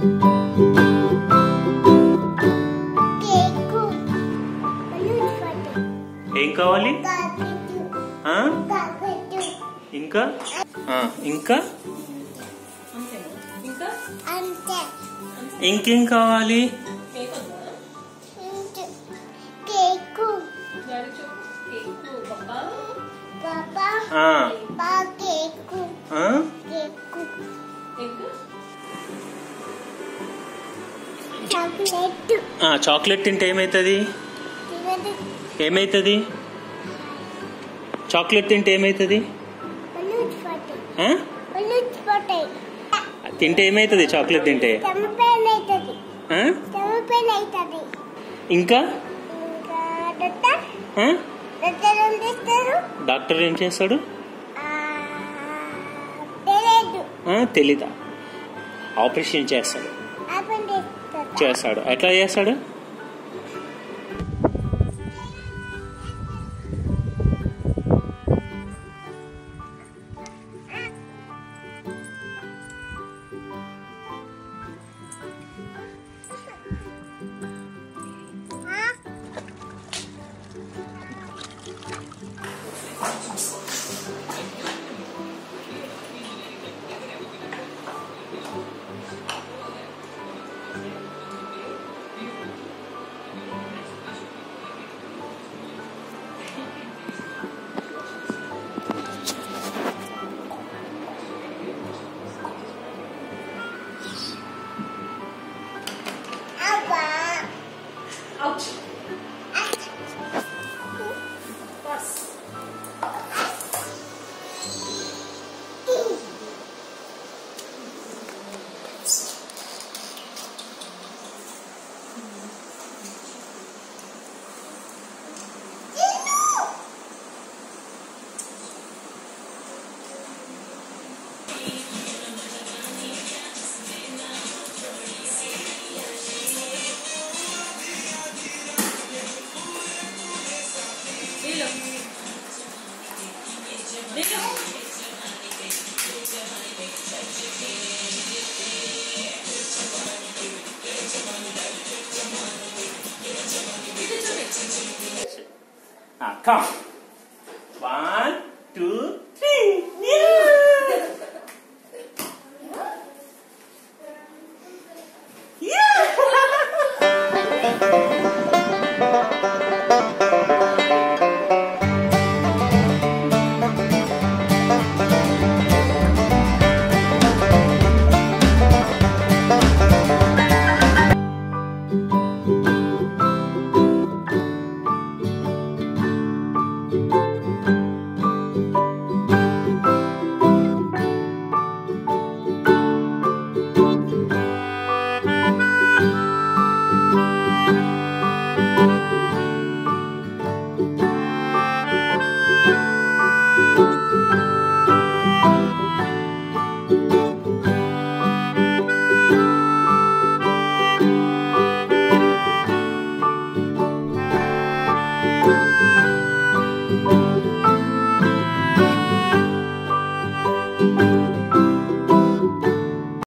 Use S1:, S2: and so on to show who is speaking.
S1: Cake balloon photo
S2: ఏం కావాలి
S1: కాకెట్టు
S2: ఆ?
S1: కాకెట్టు
S2: ఇంకా ఆ, ఇంకా
S3: ఇంకా
S1: అంతే
S2: ఇంకేం కావాలి
S3: కేక్ ఉందా
S1: ఇంతే. కేకు
S3: డాడీ చెప్పు కేక్ పప్పా
S1: పాపా
S2: ఆ,
S1: పా కేకు
S2: ఆ?
S1: కేకు
S3: ఇంకా
S1: చాక్లెట్
S2: ఆ, చాక్లెట్ తింటే ఏమవుతుంది
S1: ఇవన్నీ
S2: ఏమవుతుంది చాక్లెట్ తింటే ఏమవుతుంది
S1: బలూన్ ఫోటో
S2: ఆ?
S1: బలూన్ ఫోటో
S2: తింటే ఏమవుతుంది చాక్లెట్ తింటే
S1: చెమపేన్ అవుతుంది
S2: ఆ?
S1: చెమపేన్ అవుతుంది
S2: ఇంకా
S1: ఇంకా డాక్టర్
S2: ఆ?
S1: డాక్టర్ ఏం చేస్తారు
S2: డాక్టర్ ఏం చేస్తాడు
S1: ఆ, తెలియదు
S2: ఆ, తెలీదా ఆపరేషన్ చేస్తాడు
S1: ఓపెన్ చేస్తారు
S2: చేస్తాడు ఎట్లా చేస్తాడు
S1: అవ్వా
S3: అవుట్ పాస్ నీళ్ళు నీళ్ళు
S2: కమ్